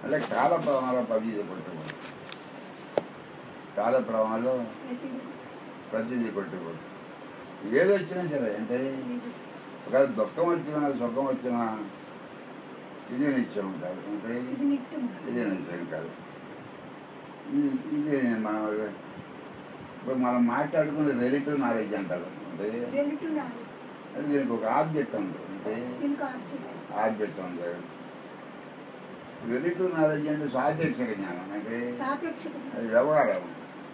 అంటే కాల ప్రమాణాలు ప్రతిదీ కొట్టుకోవచ్చు కాల ప్రమాణాలు ప్రతిదీ ప్రతిదీ కొట్టుకోవచ్చు ఏది వచ్చినా సరే అంటే ఒకవేళ దుఃఖం వచ్చినా సుఖం వచ్చినా ఇది నిత్యం కాదు అంటే ఇది నిత్యం ఇది నిత్యం కాదు ఇది ఇది మనం ఇప్పుడు మనం మాట్లాడుకునే రిలేటివ్ నాలెడ్జ్ అంటారు అంటే రిలేటివ్ నాలెడ్జ్ అది దీనికి ఒక ఆబ్జెక్ట్ ఉంది అంటే దీనికి ఆబ్జెక్ట్ ఆబ్జెక్ట్ ఉంది రిలేటివ్ నాలెడ్జ్ అంటే సాపేక్షక జ్ఞానం అంటే సాపేక్షత అది వ్యవహారం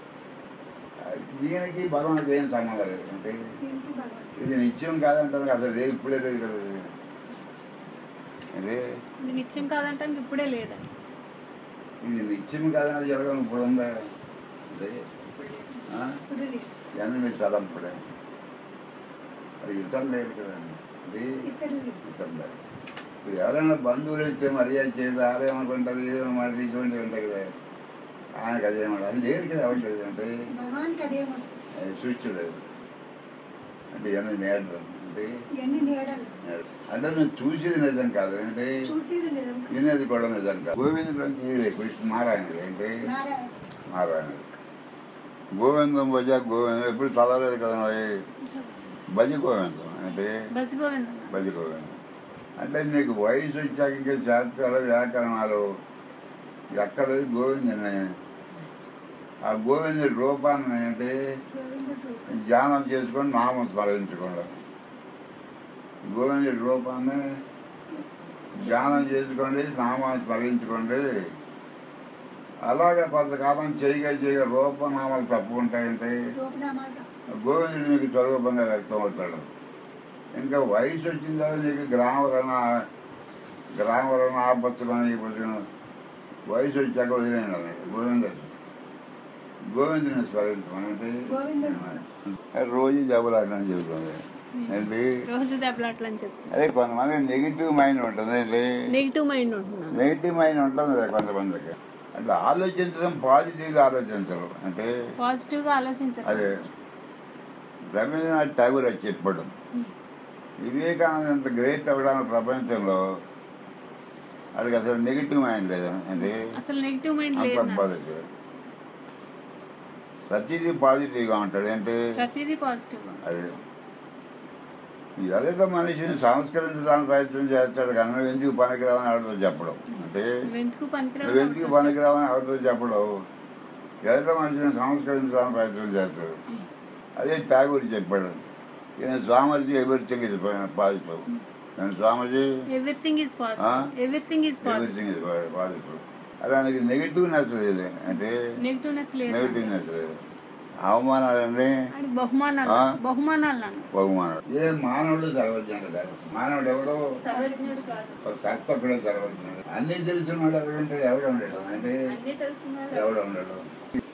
దీనికి భగవానికి ఏం సంబంధం లేదు అంటే దీనికి భగవంతుడు ఇది నిత్యం కాదంటారు అసలు రేపు ఇప్పుడే లేదు కదా ఇది. ఇది ఇది నిత్యం కాదంటానికి ఇప్పుడే లేదా ఇది నిత్యం కాదని చెప్పడం ఇప్పుడు ఉందా ఇది ఆ? ఇప్పుడు లేదు ఎనిమిది తలంపుడే అది ఇతరం లేదు కదండి ఇది ఇతరు లేదు ఇతరం లేదు ఇప్పుడు ఎవరైనా బంధువులు ఇచ్చే మర్యాద చేయదు ఆదేమనుకుంటారు ఏదో మరి ఇటువంటి ఉంటాయి కదా ఆయనకు అదేమన్నా అది లేదు కదా అవ్వట్లేదు అంటే భగవానికి అదేమో అది సృష్టి లేదు అంటే ఎనిమిది నేర్లు అంటే ఇవన్నీ నీడలు నేడు. అంటే నేను చూసేది నిజం కాదు అంటే చూసేది నిజం వినేది కూడా నిజం కాదు గోవిందుడు కృష్ణ నారాయణుడు అంటే నారాయణ నారాయణుడు గోవిందం భజ గోవిందం ఎప్పుడు చదవలేదు కదా మరి. భజ గోవిందం అంటే బస్ గోవిందం భజ గోవిందం అంటే నీకు వయసు వచ్చాక ఇంకా శాస్త్రాలు వ్యాకరణాలు ఎక్కడ గోవిందని ఆ గోవిందుడి రూపాన్ని అంటే గోవిందుడు ధ్యానం చేసుకొని నామం స్మరించుకోండి గోవిందుడి రూపాన్ని ధ్యానం చేసుకోండి నామాన్ని స్మరించుకోండి అలాగే కొంతకాలం చేయగా చేయగా రూపనామాలు తప్పుకుంటాయంటే రూపనామాలు గోవిందుడు మీకు స్వరూపంగా వ్యక్తం అవుతాడు ఇంకా వయసు వచ్చిన తర్వాత నీకు గ్రామరణ గ్రామరణ ఆపత్తులని కొంచెం వయసు వచ్చాక వదిలేయండి గోవిందుడు గోవిందుని స్మరించమని గోవిందుని రోజు జబలాటని చెబుతుంది ఏంటి రోజు దెబ్బలాట్లని చెప్తాను అదే కొంతమంది నెగిటివ్ మైండ్ ఉంటుంది ఏంటి నెగిటివ్ మైండ్ ఉంటున్నాను నెగిటివ్ మైండ్ ఉంటుంది కదా కొంతమందికి అంటే ఆలోచించడం పాజిటివ్గా ఆలోచించరు అంటే పాజిటివ్ గా ఆలోచించాలి అదే రవీంద్రనాథ్ ఠాగూర్ అది చెప్పాడు వివేకానంద అంత గ్రేట్ అవ్వడానికి ప్రపంచంలో అది అసలు నెగిటివ్ మైండ్ లేదు అంటే అసలు నెగిటివ్ మైండ్ అంత లేదు నాకు. పాజిటివ్ ప్రతిదీ పాజిటివ్గా ఉంటాడు ఏంటి ప్రతిదీ పాజిటివ్ గా అది ఎదుట మనిషిని సంస్కరించడానికి ప్రయత్నం చేస్తాడు కానీ నువ్వు ఎందుకు పనికిరావని ఎవరితో చెప్పడం అంటే నువ్వెందుకు నువ్వు ఎందుకు పనికిరావు పనికిరావని ఎవరితో చెప్పడం ఎదుట మనిషిని సంస్కరించడానికి ప్రయత్నం చేస్తాడు అదే ట్యాగూర్ చెప్పాడు ఈయన స్వామీజీ ఎవ్రీథింగ్ ఇస్ పాజిటివ్ నేను Swamiji everything is positive everything is positive everything is positive అదే ఆయనకి నెగిటివ్నెస్ లేదు అంటే నెగిటివ్నెస్ లేదు నెగిటివ్నెస్ లేదు అవమానాలండి అది బహుమానాలు ఆ? బహుమానాలు నాన్న బహుమానాలు ఏ మానవుడు సర్వజ్ఞుడు కాదు మానవుడు ఎవడో సర్వజ్ఞుడు కాదు ఒక కర్తకుడు సర్వజ్ఞుడు అన్ని తెలిసినాడు ఎవరంటే ఎవడు ఉండడు అంటే అన్ని తెలుసున్నాడు ఎవడు ఉండడు